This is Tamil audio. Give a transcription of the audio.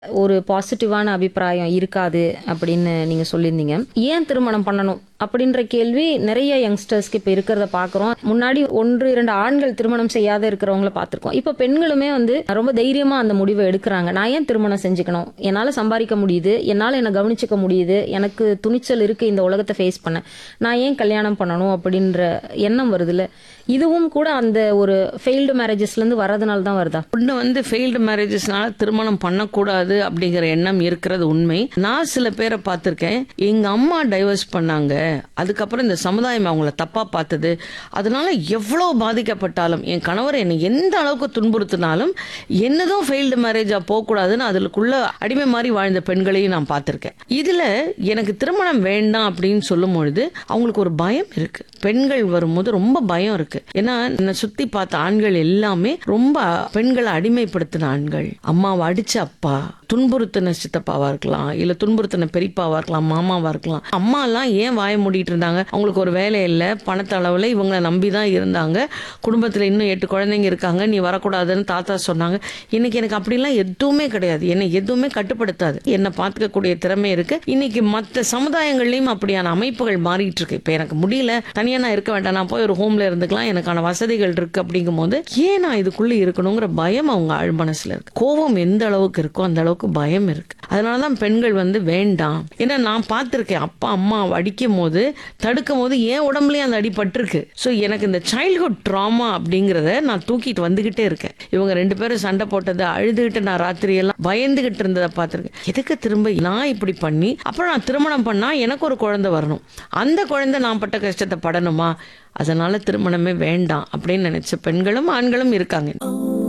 ஒரு பாசிட்டிவான அபிப்பிராயம் இருக்காது அப்படின்னு நீங்க சொல்லியிருந்தீங்க ஏன் திருமணம் பண்ணணும் அப்படின்ற கேள்வி நிறைய யங்ஸ்டர்ஸ்க்கு இப்போ இருக்கிறத பார்க்குறோம் முன்னாடி ஒன்று இரண்டு ஆண்கள் திருமணம் செய்யாத இருக்கிறவங்கள பார்த்துருக்கோம் இப்போ பெண்களுமே வந்து ரொம்ப தைரியமா அந்த முடிவை எடுக்கிறாங்க நான் ஏன் திருமணம் செஞ்சுக்கணும் என்னால் சம்பாதிக்க முடியுது என்னால் என்னை கவனிச்சுக்க முடியுது எனக்கு துணிச்சல் இருக்கு இந்த உலகத்தை ஃபேஸ் பண்ண நான் ஏன் கல்யாணம் பண்ணணும் அப்படின்ற எண்ணம் வருதுல்ல இதுவும் கூட அந்த ஒரு ஃபெயில்டு மேரேஜஸ்லேருந்து வரதுனால தான் வருதா ஒன்று வந்து ஃபெயில்டு மேரேஜஸ்னால திருமணம் பண்ணக்கூடாது அப்படிங்கிற எண்ணம் இருக்கிறது உண்மை நான் சில பேரை பார்த்துருக்கேன் எங்க அம்மா டைவர்ஸ் பண்ணாங்க அதுக்கப்புறம் இந்த சமுதாயம் அவங்கள தப்பா பார்த்தது அதனால எவ்வளோ பாதிக்கப்பட்டாலும் என் கணவர் என்னை எந்த அளவுக்கு துன்புறுத்தினாலும் என்னதும் ஃபெயில்டு மேரேஜா போகக்கூடாதுன்னு அதுக்குள்ள அடிமை மாதிரி வாழ்ந்த பெண்களையும் நான் பார்த்துருக்கேன் இதுல எனக்கு திருமணம் வேண்டாம் அப்படின்னு சொல்லும் பொழுது அவங்களுக்கு ஒரு பயம் இருக்கு பெண்கள் வரும்போது ரொம்ப பயம் இருக்கு ஏன்னா என்னை சுத்தி பார்த்த ஆண்கள் எல்லாமே ரொம்ப பெண்களை அடிமைப்படுத்தின ஆண்கள் அம்மாவை அடிச்ச அப்பா துன்புறுத்தின சித்தப்பாவா இருக்கலாம் இல்ல துன்புறுத்தின பெரியப்பாவா இருக்கலாம் மாமாவா இருக்கலாம் அம்மா எல்லாம் ஏன் வாய மூடிட்டு இருந்தாங்க அவங்களுக்கு ஒரு வேலை இல்லை பணத்தளவுல இவங்களை நம்பி தான் இருந்தாங்க குடும்பத்துல இன்னும் எட்டு குழந்தைங்க இருக்காங்க நீ வரக்கூடாதுன்னு தாத்தா சொன்னாங்க இன்னைக்கு எனக்கு அப்படிலாம் எதுவுமே கிடையாது என்னை எதுவுமே கட்டுப்படுத்தாது என்னை பார்த்துக்கக்கூடிய திறமை இருக்கு இன்னைக்கு மற்ற சமுதாயங்கள்லயும் அப்படியான அமைப்புகள் மாறிட்டு இருக்கு இப்ப எனக்கு முடியல தனியா நான் இருக்க வேண்டாம் நான் போய் ஒரு ஹோம்ல இருந்துக்கலாம் எனக்கான வசதிகள் இருக்கு அப்படிங்கும் போது ஏன் நான் இதுக்குள்ள இருக்கணுங்கிற பயம் அவங்க ஆழ் மனசுல இருக்கு கோபம் எந்த அளவுக்கு இருக்கோ அந்த அளவுக்கு பயம் இருக்கு அதனாலதான் பெண்கள் வந்து வேண்டாம் ஏன்னா நான் பார்த்திருக்கேன் அப்பா அம்மா அடிக்கும் போது தடுக்கும் போது என் உடம்புலயும் அந்த அடி பட்டிருக்கு ஸோ எனக்கு இந்த சைல்ட்ஹுட் ட்ராமா அப்படிங்கிறத நான் தூக்கிட்டு வந்துகிட்டே இருக்கேன் இவங்க ரெண்டு பேரும் சண்டை போட்டது அழுதுகிட்டு நான் ராத்திரி எல்லாம் பயந்துகிட்டு இருந்ததை பார்த்திருக்கேன் எதுக்கு திரும்ப நான் இப்படி பண்ணி அப்புறம் நான் திருமணம் பண்ணா எனக்கு ஒரு குழந்தை வரணும் அந்த குழந்தை நான் பட்ட கஷ்டத்தை படணுமா அதனால திருமணமே வேண்டாம் அப்படின்னு நினைச்ச பெண்களும் ஆண்களும் இருக்காங்க